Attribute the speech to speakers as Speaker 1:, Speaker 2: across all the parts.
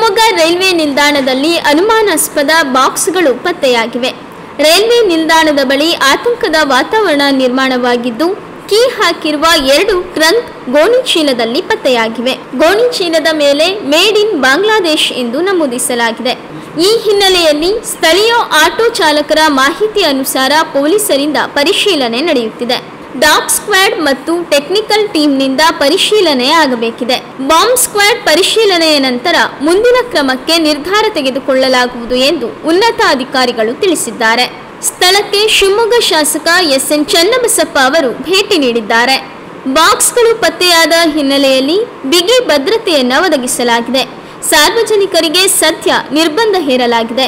Speaker 1: Shivamogga railway ನಿಲ್ದಾಣದಲ್ಲಿ ಅನುಮಾನಾಸ್ಪದ ಬಾಕ್ಸ್ಗಳು ಪತ್ತೆಯಾಗಿವೆ ರೈಲ್ವೆ ನಿಲ್ದಾಣದ ಬಳಿ ಆತಂಕದ ವಾತಾವರಣ ನಿರ್ಮಾಣವಾಗಿದ್ದು ಕೀ ಹಾಕಿರುವ ಎರಡು ಕ್ರಂಕ್ ಗೋಣಿ ಚೀಲದಲ್ಲಿ ಪತ್ತೆಯಾಗಿವೆ ಗೋಣಿ ಚೀಲದ ಮೇಲೆ ಮೇಡ್ ಇನ್ ಬಾಂಗ್ಲಾದೇಶ್ ಎಂದು ನಮೂದಿಸಲಾಗಿದೆ ಈ ಹಿನ್ನೆಲೆಯಲ್ಲಿ ಸ್ಥಳೀಯ ಆಟೋ ಚಾಲಕರ ಮಾಹಿತಿ ಅನುಸಾರ ಪೊಲೀಸರಿಂದ ಪರಿಶೀಲನೆ ನಡೆಯುತ್ತಿದೆ ಡಾಗ್ ಸ್ಕ್ವಾಡ್ ಮತ್ತು ಟೆಕ್ನಿಕಲ್ ಟೀಮ್ನಿಂದ ಪರಿಶೀಲನೆ ಆಗಬೇಕಿದೆ ಬಾಂಬ್ ಸ್ಕ್ವಾಡ್ ಪರಿಶೀಲನೆಯ ನಂತರ ಮುಂದಿನ ಕ್ರಮಕ್ಕೆ ನಿರ್ಧಾರ ತೆಗೆದುಕೊಳ್ಳಲಾಗುವುದು ಎಂದು ಉನ್ನತ ಅಧಿಕಾರಿಗಳು ತಿಳಿಸಿದ್ದಾರೆ ಸ್ಥಳಕ್ಕೆ ಶಿವಮೊಗ್ಗ ಶಾಸಕ ಎಸ್ ಎನ್ ಚನ್ನಬಸಪ್ಪ ಅವರು ಭೇಟಿ ನೀಡಿದ್ದಾರೆ ಬಾಕ್ಸ್ಗಳು ಪತ್ತೆಯಾದ ಹಿನ್ನೆಲೆಯಲ್ಲಿ ಬಿಗಿ ಭದ್ರತೆಯನ್ನು ಒದಗಿಸಲಾಗಿದೆ ಸಾರ್ವಜನಿಕರಿಗೆ ಸದ್ಯ ನಿರ್ಬಂಧ ಹೇರಲಾಗಿದೆ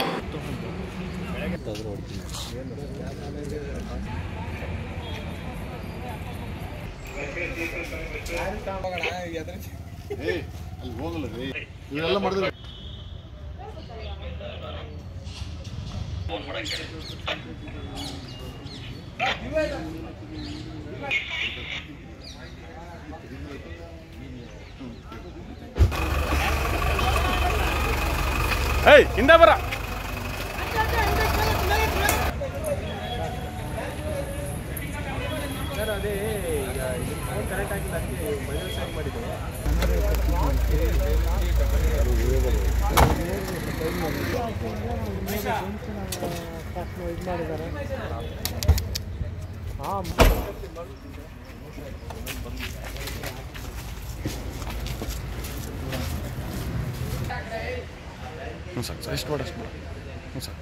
Speaker 2: ಏ ಅಲ್ಲಿ ಹೋಗಲ್ಲ ರೀ ಇವೆಲ್ಲ ಮಾಡಿದ್ರೆ
Speaker 3: ಏಯ್ ಹಿಂದೆ ಬರ ಹ್ಞೂ ಸರ್ ಎಷ್ಟು ಮಾಡಿ ಅಷ್ಟು ಮಾಡಿ ಹ್ಞೂ ಸರ್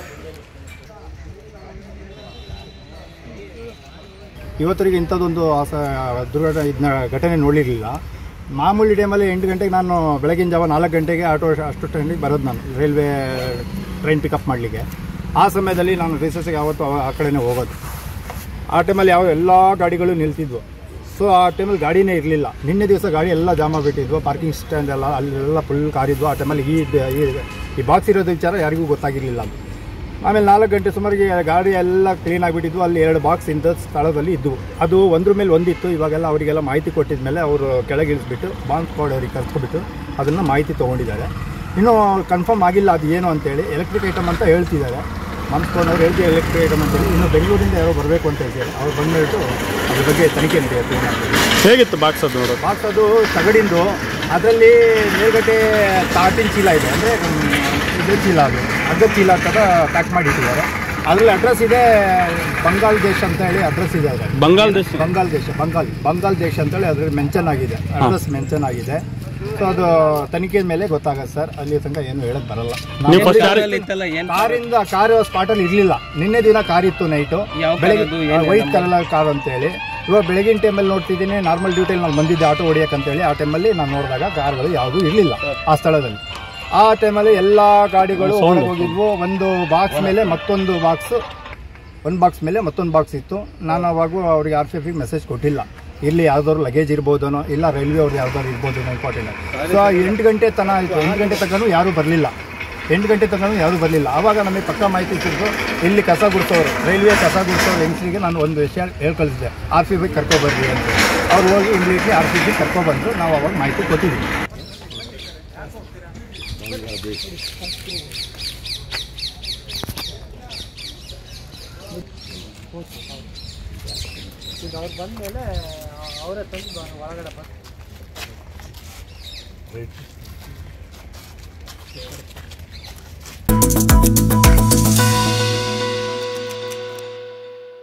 Speaker 4: ಇವತ್ತರಿಗೆ ಇಂಥದ್ದೊಂದು ಆಸ ದುರ್ಘಟನೆ ಇದನ್ನ ಘಟನೆ ನೋಡಿರಲಿಲ್ಲ ಮಾಮೂಲಿ ಟೈಮಲ್ಲಿ ಎಂಟು ಗಂಟೆಗೆ ನಾನು ಬೆಳಗಿನ ಜಾವ ನಾಲ್ಕು ಗಂಟೆಗೆ ಆಟೋ ಅಷ್ಟು ಟೈಮಿಗೆ ಬರೋದು ನಾನು ರೈಲ್ವೆ ಟ್ರೈನ್ ಪಿಕಪ್ ಮಾಡಲಿಕ್ಕೆ ಆ ಸಮಯದಲ್ಲಿ ನಾನು ರಿಸರ್ಸ್ಗೆ ಯಾವತ್ತು ಆ- ಆ ಕಡೆನೇ ಹೋಗೋದು ಆ ಟೈಮಲ್ಲಿ ಯಾವ ಎಲ್ಲ ಗಾಡಿಗಳು ನಿಲ್ತಿದ್ವು ಸೊ ಆ ಟೈಮಲ್ಲಿ ಗಾಡಿನೇ ಇರಲಿಲ್ಲ ನಿನ್ನೆ ದಿವಸ ಗಾಡಿ ಎಲ್ಲ ಜಾಮ ಬಿಟ್ಟಿದ್ವು ಪಾರ್ಕಿಂಗ್ ಸ್ಟ್ಯಾಂಡ್ ಎಲ್ಲ ಅಲ್ಲೆಲ್ಲ ಫುಲ್ ಕಾರಿದ್ವು ಆ ಟೈಮಲ್ಲಿ ಈ ಈ- ಈ ಬಾಕ್ಸ್ ಇರೋದು ವಿಚಾರ ಯಾರಿಗೂ ಗೊತ್ತಾಗಿರಲಿಲ್ಲ ಆಮೇಲೆ ನಾಲ್ಕು ಗಂಟೆ ಸುಮಾರಿಗೆ ಗಾಡಿ ಎಲ್ಲ ಕ್ಲೀನ್ ಆಗಿಬಿಟ್ಟಿದ್ವು ಅಲ್ಲಿ ಎರಡು ಬಾಕ್ಸ್ ಇಂಥ ಸ್ಥಳದಲ್ಲಿ ಇದ್ವು ಅದು ಒಂದ್ರ ಮೇಲೆ ಒಂದಿತ್ತು ಇವಾಗೆಲ್ಲ ಅವರಿಗೆಲ್ಲ ಮಾಹಿತಿ ಕೊಟ್ಟಿದ ಮೇಲೆ ಅವರು ಕೆಳಗೆ ಇಳಿಸ್ಬಿಟ್ಟು ಬಾಂಬ್ ಸ್ಕ್ವಾಡ್ ಅವ್ರಿಗೆ ಕರ್ಸ್ಕೊಬಿಟ್ಟು ಅದನ್ನು ಮಾಹಿತಿ ತೊಗೊಂಡಿದ್ದಾರೆ ಇನ್ನೂ ಕನ್ಫರ್ಮ್ ಆಗಿಲ್ಲ ಅದು ಏನು ಅಂತೇಳಿ ಎಲೆಕ್ಟ್ರಿಕ್ ಐಟಮ್ ಅಂತ ಹೇಳ್ತಿದ್ದಾರೆ ಬಾಂಬ್ ಸ್ಕ್ವಾಡ್ ಅವ್ರು ಹೇಳ್ತೀವಿ ಎಲೆಕ್ಟ್ರಿಕ್ ಐಟಮ್ ಅಂತೇಳಿ ಇನ್ನು ಬೆಂಗಳೂರಿಂದ ಯಾರೋ ಬರಬೇಕು ಅಂತ ಹೇಳ್ತಾರೆ ಅವ್ರು ಬಂದ್ಬಿಟ್ಟು ಅದ್ರ ಬಗ್ಗೆ ತನಿಖೆ ನಡೆಯುತ್ತೆ ಏನಾಗ್ತದೆ
Speaker 3: ಹೇಗಿತ್ತು ಬಾಕ್ಸ್ ಅದು ನೋಡೋದು
Speaker 4: ಬಾಕ್ಸ್ ಅದು ತಗಡಿಂದು ಅದರಲ್ಲಿ ಮೇಲ್ಗಡೆ ತಾಟಿನ ಚೀಲ ಇದೆ ಅಂದರೆ ಇದು ಚೀಲ ಅದು ಅಗ್ಗ ಚೀಲ ಥರ ಪ್ಯಾಕ್ ಮಾಡಿ ಇಟ್ಟಿದ್ದಾರೆ ಅದರಲ್ಲಿ ಅಡ್ರೆಸ್ ಇದೆ ಬಂಗಾಲ್ ದೇಶ ಅಂತ ಹೇಳಿ ಅಡ್ರೆಸ್ ಇದೆ ಅದರಲ್ಲಿ
Speaker 3: ಬಂಗಾಲ್ ದೇಶ
Speaker 4: ಬಂಗಾಲ್ ದೇಶ ಬಂಗಾಲ್ ಬಂಗಾಲ್ ದೇಶ ಅಂತೇಳಿ ಅದ್ರಲ್ಲಿ ಮೆನ್ಷನ್ ಆಗಿದೆ ಅಡ್ರೆಸ್ ಮೆನ್ಷನ್ ಆಗಿದೆ ಸೊ ಅದು ತನಿಖೆ ಮೇಲೆ ಗೊತ್ತಾಗತ್ತೆ ಸರ್ ಅಲ್ಲಿ ತನಕ ಏನು ಹೇಳಕ್ ಬರಲ್ಲ
Speaker 3: ನೀವು ಫಸ್ಟ್ ಯಾರು
Speaker 4: ಕಾರಿಂದ ಕಾರು ಸ್ಪಾಟಲ್ಲಿ ಇರಲಿಲ್ಲ ನಿನ್ನೆ ದಿನ ಕಾರ್ ಇತ್ತು ನೈಟು ಬೆಳಗ್ಗೆ ವೈಟ್ ಕಲರ್ ಕಾರ್ ಅಂತೇಳಿ ಇವಾಗ ಬೆಳಗಿನ ಟೈಮಲ್ಲಿ ನೋಡ್ತಿದ್ದೀನಿ ನಾರ್ಮಲ್ ಡ್ಯೂಟಿಯಲ್ಲಿ ನಾನು ಬಂದಿದ್ದೆ ಆಟೋ ಹೊಡಿಯಕ್ಕೆ ಅಂತೇಳಿ ಆ ಟೈಮಲ್ಲಿ ನಾನು ನೋಡಿದಾಗ ಕಾರ್ಗಳು ಯಾವುದೂ ಇರಲಿಲ್ಲ ಆ ಸ್ಥಳದಲ್ಲಿ ಆ ಟೈಮಲ್ಲಿ ಎಲ್ಲ ಗಾಡಿಗಳು ಹೊರಗೆ ಹೋಗಿದ್ವು ಒಂದು ಬಾಕ್ಸ್ ಮೇಲೆ ಮತ್ತೊಂದು ಬಾಕ್ಸ್ ಒಂದು ಬಾಕ್ಸ್ ಮೇಲೆ ಮತ್ತೊಂದು ಬಾಕ್ಸ್ ಇತ್ತು ನಾನು ಅವಾಗ ಅವ್ರಿಗೆ ಆರ್ ಸಿ ಎಫ್ಗೆ ಮೆಸೇಜ್ ಕೊಟ್ಟಿಲ್ಲ ಇಲ್ಲಿ ಯಾವ್ದಾದ್ರು ಲಗೇಜ್ ಇರ್ಬೋದನೋ ಇಲ್ಲ ರೈಲ್ವೆ ಅವ್ರು ಯಾವ್ದಾದ್ರು ಇರ್ಬೋದೇನೋ ಇಂಪಾರ್ಟೆಂಟ್ ಸೊ ಎಂಟು ಗಂಟೆ ತನ ಆಯಿತು ಎಂಟು ಗಂಟೆ ತನಕ ಯಾರೂ ಬರಲಿಲ್ಲ ಎಂಟು ಗಂಟೆ ತನಕ ಯಾರೂ ಬರಲಿಲ್ಲ ಆವಾಗ ನಮಗೆ ಪಕ್ಕ ಮಾಹಿತಿ ಸಿಕ್ಕಿದ್ರು ಇಲ್ಲಿ ಕಸ ಗುಡಿಸೋರು ರೈಲ್ವೆ ಕಸ ಗುಡಿಸೋರು ಹೆಂಗಸರಿಗೆ ನಾನು ಒಂದು ವಿಷಯ ಹೇಳಿ ಕಳಿಸಿದೆ ಆರ್ ಸಿ ಬಿಗೆ ಕರ್ಕೊಬರ್ರಿ ಅಂತ ಅವ್ರು ಹೋಗಿ ಇಮಿಡಿಯೇಟ್ಲಿ ಆರ್ ಸಿ ಬಿಗೆ ಕರ್ಕೊಬಂದು ನಾವು ಅವಾಗ ಮಾಹಿತಿ ಕೊಟ್ಟಿದ್ವಿ
Speaker 5: ಈಗ ಅವ್ರು ಬಂದ ಮೇಲೆ ಅವರೇ ತಂದು ಒಳಗಡೆ ಬಂದು